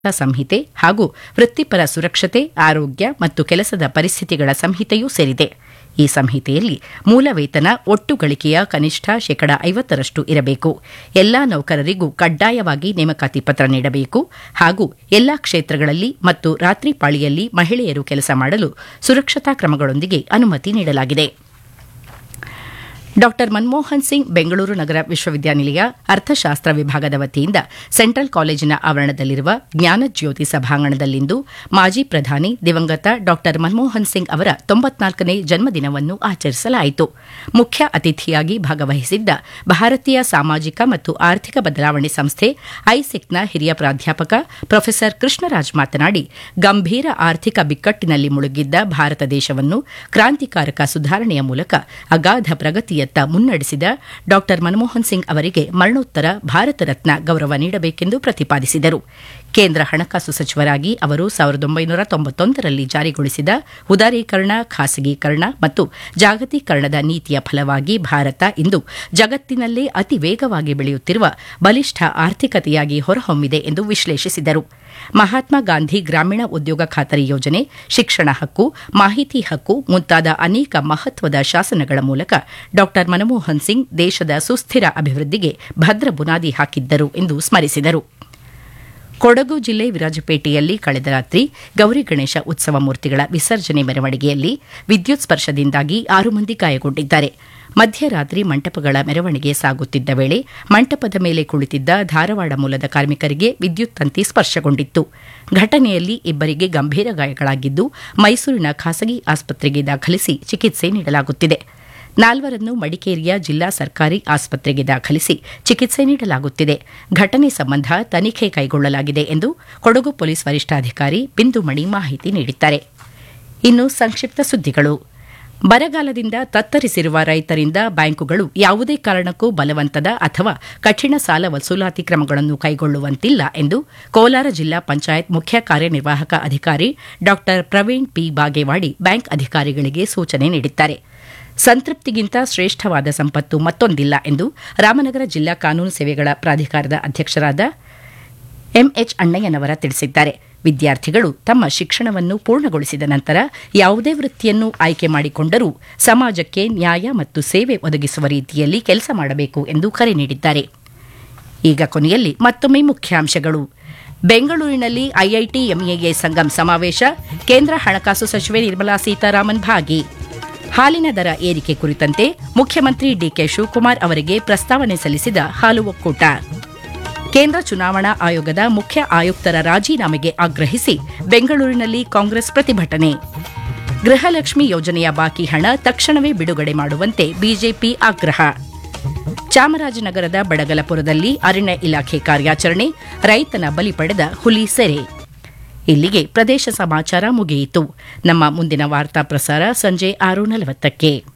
ಸಂಹಿತೆ ಹಾಗೂ ವೃತ್ತಿಪರ ಸುರಕ್ಷತೆ ಆರೋಗ್ಯ ಮತ್ತು ಕೆಲಸದ ಪರಿಸ್ಥಿತಿಗಳ ಸಂಹಿತೆಯೂ ಸೇರಿದೆ ಈ ಸಂಹಿತೆಯಲ್ಲಿ ಮೂಲ ವೇತನ ಒಟ್ಟು ಗಳಿಕೆಯ ಕನಿಷ್ಠ ಶೇಕಡ ಐವತ್ತರಷ್ಟು ಇರಬೇಕು ಎಲ್ಲಾ ನೌಕರರಿಗೂ ಕಡ್ಡಾಯವಾಗಿ ನೇಮಕಾತಿ ಪತ್ರ ನೀಡಬೇಕು ಹಾಗೂ ಎಲ್ಲಾ ಕ್ಷೇತ್ರಗಳಲ್ಲಿ ಮತ್ತು ರಾತ್ರಿ ಪಾಳಿಯಲ್ಲಿ ಮಹಿಳೆಯರು ಕೆಲಸ ಮಾಡಲು ಸುರಕ್ಷತಾ ಕ್ರಮಗಳೊಂದಿಗೆ ಅನುಮತಿ ನೀಡಲಾಗಿದೆ ಡಾ ಮನಮೋಹನ್ ಸಿಂಗ್ ಬೆಂಗಳೂರು ನಗರ ವಿಶ್ವವಿದ್ಯಾನಿಲಯ ಅರ್ಥಶಾಸ್ತ್ರ ವಿಭಾಗದ ವತಿಯಿಂದ ಸೆಂಟ್ರಲ್ ಕಾಲೇಜಿನ ಆವರಣದಲ್ಲಿರುವ ಜ್ಞಾನಜ್ಯೋತಿ ಸಭಾಂಗಣದಲ್ಲಿಂದು ಮಾಜಿ ಪ್ರಧಾನಿ ದಿವಂಗತ ಡಾ ಮನಮೋಹನ್ ಸಿಂಗ್ ಅವರ ತೊಂಬತ್ನಾಲ್ಕನೇ ಜನ್ಮದಿನವನ್ನು ಆಚರಿಸಲಾಯಿತು ಮುಖ್ಯ ಅತಿಥಿಯಾಗಿ ಭಾಗವಹಿಸಿದ್ದ ಭಾರತೀಯ ಸಾಮಾಜಿಕ ಮತ್ತು ಆರ್ಥಿಕ ಬದಲಾವಣೆ ಸಂಸ್ಥೆ ಐಸಿಕ್ನ ಹಿರಿಯ ಪ್ರಾಧ್ಯಾಪಕ ಪ್ರೊಫೆಸರ್ ಕೃಷ್ಣರಾಜ್ ಮಾತನಾಡಿ ಗಂಭೀರ ಆರ್ಥಿಕ ಬಿಕ್ಕಟ್ಟಿನಲ್ಲಿ ಮುಳುಗಿದ್ದ ಭಾರತ ದೇಶವನ್ನು ಕ್ರಾಂತಿಕಾರಕ ಸುಧಾರಣೆಯ ಮೂಲಕ ಅಗಾಧ ಪ್ರಗತಿಯತ್ತ ಮುನ್ನಡೆಸಿದ ಡಾ ಮನಮೋಹನ್ ಸಿಂಗ್ ಅವರಿಗೆ ಮರಣೋತ್ತರ ಭಾರತ ರತ್ನ ಗೌರವ ನೀಡಬೇಕೆಂದು ಪ್ರತಿಪಾದಿಸಿದರು ಕೇಂದ್ರ ಹಣಕಾಸು ಸಚಿವರಾಗಿ ಅವರು ಸಾವಿರದ ಒಂಬೈನೂರ ತೊಂಬತ್ತೊಂದರಲ್ಲಿ ಜಾರಿಗೊಳಿಸಿದ ಉದಾರೀಕರಣ ಖಾಸಗೀಕರಣ ಮತ್ತು ಜಾಗತೀಕರಣದ ನೀತಿಯ ಫಲವಾಗಿ ಭಾರತ ಇಂದು ಜಗತ್ತಿನಲ್ಲೇ ಅತಿ ವೇಗವಾಗಿ ಬೆಳೆಯುತ್ತಿರುವ ಬಲಿಷ್ಠ ಆರ್ಥಿಕತೆಯಾಗಿ ಹೊರಹೊಮ್ಮಿದೆ ಎಂದು ವಿಶ್ಲೇಷಿಸಿದರು ಮಹಾತ್ಮ ಗಾಂಧಿ ಗ್ರಾಮೀಣ ಉದ್ಯೋಗ ಖಾತರಿ ಯೋಜನೆ ಶಿಕ್ಷಣ ಹಕ್ಕು ಮಾಹಿತಿ ಹಕ್ಕು ಮುಂತಾದ ಅನೇಕ ಮಹತ್ವದ ಶಾಸನಗಳ ಮೂಲಕ ಡಾ ಮನಮೋಹನ್ ಸಿಂಗ್ ದೇಶದ ಸುಸ್ಥಿರ ಅಭಿವೃದ್ಧಿಗೆ ಭದ್ರ ಬುನಾದಿ ಹಾಕಿದ್ದರು ಎಂದು ಸ್ಮರಿಸಿದರು ಕೊಡಗು ಜಿಲ್ಲೆ ವಿರಾಜಪೇಟೆಯಲ್ಲಿ ಕಳೆದ ರಾತ್ರಿ ಗೌರಿ ಗಣೇಶ ಉತ್ಸವ ಮೂರ್ತಿಗಳ ವಿಸರ್ಜನೆ ಮೆರವಣಿಗೆಯಲ್ಲಿ ವಿದ್ಯುತ್ ಸ್ಪರ್ಶದಿಂದಾಗಿ ಆರು ಮಂದಿ ಗಾಯಗೊಂಡಿದ್ದಾರೆ ಮಧ್ಯರಾತ್ರಿ ಮಂಟಪಗಳ ಮೆರವಣಿಗೆ ಸಾಗುತ್ತಿದ್ದ ವೇಳೆ ಮಂಟಪದ ಮೇಲೆ ಕುಳಿತಿದ್ದ ಧಾರವಾಡ ಮೂಲದ ಕಾರ್ಮಿಕರಿಗೆ ವಿದ್ಯುತ್ ತಂತಿ ಸ್ಪರ್ಶಗೊಂಡಿತ್ತು ಘಟನೆಯಲ್ಲಿ ಇಬ್ಬರಿಗೆ ಗಂಭೀರ ಗಾಯಗಳಾಗಿದ್ದು ಮೈಸೂರಿನ ಖಾಸಗಿ ಆಸ್ಪತ್ರೆಗೆ ದಾಖಲಿಸಿ ಚಿಕಿತ್ಸೆ ನೀಡಲಾಗುತ್ತಿದೆ ನಾಲ್ವರನ್ನು ಮಡಿಕೇರಿಯ ಜಿಲ್ಲಾ ಸರ್ಕಾರಿ ಆಸ್ಪತ್ರೆಗೆ ದಾಖಲಿಸಿ ಚಿಕಿತ್ಸೆ ನೀಡಲಾಗುತ್ತಿದೆ ಘಟನೆ ಸಂಬಂಧ ತನಿಖೆ ಕೈಗೊಳ್ಳಲಾಗಿದೆ ಎಂದು ಕೊಡಗು ಪೊಲೀಸ್ ವರಿಷ್ಠಾಧಿಕಾರಿ ಬಿಂದುಮಣಿ ಮಾಹಿತಿ ನೀಡಿದ್ದಾರೆ ಇನ್ನು ಸಂಕ್ಷಿಪ್ತ ಸುದ್ದಿಗಳು ಬರಗಾಲದಿಂದ ತತ್ತರಿಸಿರುವ ರೈತರಿಂದ ಬ್ಯಾಂಕುಗಳು ಯಾವುದೇ ಕಾರಣಕ್ಕೂ ಬಲವಂತದ ಅಥವಾ ಕಠಿಣ ಸಾಲ ವಸೂಲಾತಿ ಕ್ರಮಗಳನ್ನು ಕೈಗೊಳ್ಳುವಂತಿಲ್ಲ ಎಂದು ಕೋಲಾರ ಜಿಲ್ಲಾ ಪಂಚಾಯತ್ ಮುಖ್ಯ ಕಾರ್ಯನಿರ್ವಾಹಕ ಅಧಿಕಾರಿ ಡಾ ಪ್ರವೀಣ್ ಪಿ ಬಾಗೇವಾಡಿ ಬ್ಯಾಂಕ್ ಅಧಿಕಾರಿಗಳಿಗೆ ಸೂಚನೆ ನೀಡಿದ್ದಾರೆ ಸಂತೃಪ್ತಿಗಿಂತ ಶ್ರೇಷ್ಠವಾದ ಸಂಪತ್ತು ಮತ್ತೊಂದಿಲ್ಲ ಎಂದು ರಾಮನಗರ ಜಿಲ್ಲಾ ಕಾನೂನು ಸೇವೆಗಳ ಪ್ರಾಧಿಕಾರದ ಅಧ್ಯಕ್ಷರಾದ ಎಂಎಚ್ ಅಣ್ಣಯ್ಯನವರ ತಿಳಿಸಿದ್ದಾರೆ ವಿದ್ಯಾರ್ಥಿಗಳು ತಮ್ಮ ಶಿಕ್ಷಣವನ್ನು ಪೂರ್ಣಗೊಳಿಸಿದ ನಂತರ ಯಾವುದೇ ವೃತ್ತಿಯನ್ನು ಆಯ್ಕೆ ಮಾಡಿಕೊಂಡರೂ ಸಮಾಜಕ್ಕೆ ನ್ಯಾಯ ಮತ್ತು ಸೇವೆ ಒದಗಿಸುವ ರೀತಿಯಲ್ಲಿ ಕೆಲಸ ಮಾಡಬೇಕು ಎಂದು ಕರೆ ನೀಡಿದ್ದಾರೆ ಈಗ ಕೊನೆಯಲ್ಲಿ ಮತ್ತೊಮ್ಮೆ ಮುಖ್ಯಾಂಶಗಳು ಬೆಂಗಳೂರಿನಲ್ಲಿ ಐಐಟಿ ಎಂಎಎ ಸಂಗಮ್ ಸಮಾವೇಶ ಕೇಂದ್ರ ಹಣಕಾಸು ಸಚಿವೆ ನಿರ್ಮಲಾ ಸೀತಾರಾಮನ್ ಭಾಗಿ ಹಾಲಿನ ದರ ಏರಿಕೆ ಕುರಿತಂತೆ ಮುಖ್ಯಮಂತ್ರಿ ಡಿಕೆ ಶಿವಕುಮಾರ್ ಅವರಿಗೆ ಪ್ರಸ್ತಾವನೆ ಸಲ್ಲಿಸಿದ ಹಾಲು ಒಕ್ಕೂಟ ಕೇಂದ್ರ ಚುನಾವಣಾ ಆಯೋಗದ ಮುಖ್ಯ ಆಯುಕ್ತರ ರಾಜೀನಾಮೆಗೆ ಆಗ್ರಹಿಸಿ ಬೆಂಗಳೂರಿನಲ್ಲಿ ಕಾಂಗ್ರೆಸ್ ಪ್ರತಿಭಟನೆ ಗೃಹಲಕ್ಷ್ಮಿ ಯೋಜನೆಯ ಬಾಕಿ ಹಣ ತಕ್ಷಣವೇ ಬಿಡುಗಡೆ ಮಾಡುವಂತೆ ಬಿಜೆಪಿ ಆಗ್ರಹ ಚಾಮರಾಜನಗರದ ಬಡಗಲಪುರದಲ್ಲಿ ಅರಣ್ಯ ಇಲಾಖೆ ಕಾರ್ಯಾಚರಣೆ ರೈತನ ಬಲಿ ಪಡೆದ ಹುಲಿ ಸೆರೆ ಇಲ್ಲಿಗೆ ಪ್ರದೇಶ ಸಮಾಚಾರ ಮುಗಿಯಿತು ನಮ್ಮ ಮುಂದಿನ ವಾರ್ತಾ ಪ್ರಸಾರ ಸಂಜೆ ಆರು ನಲವತ್ತಕ್ಕೆ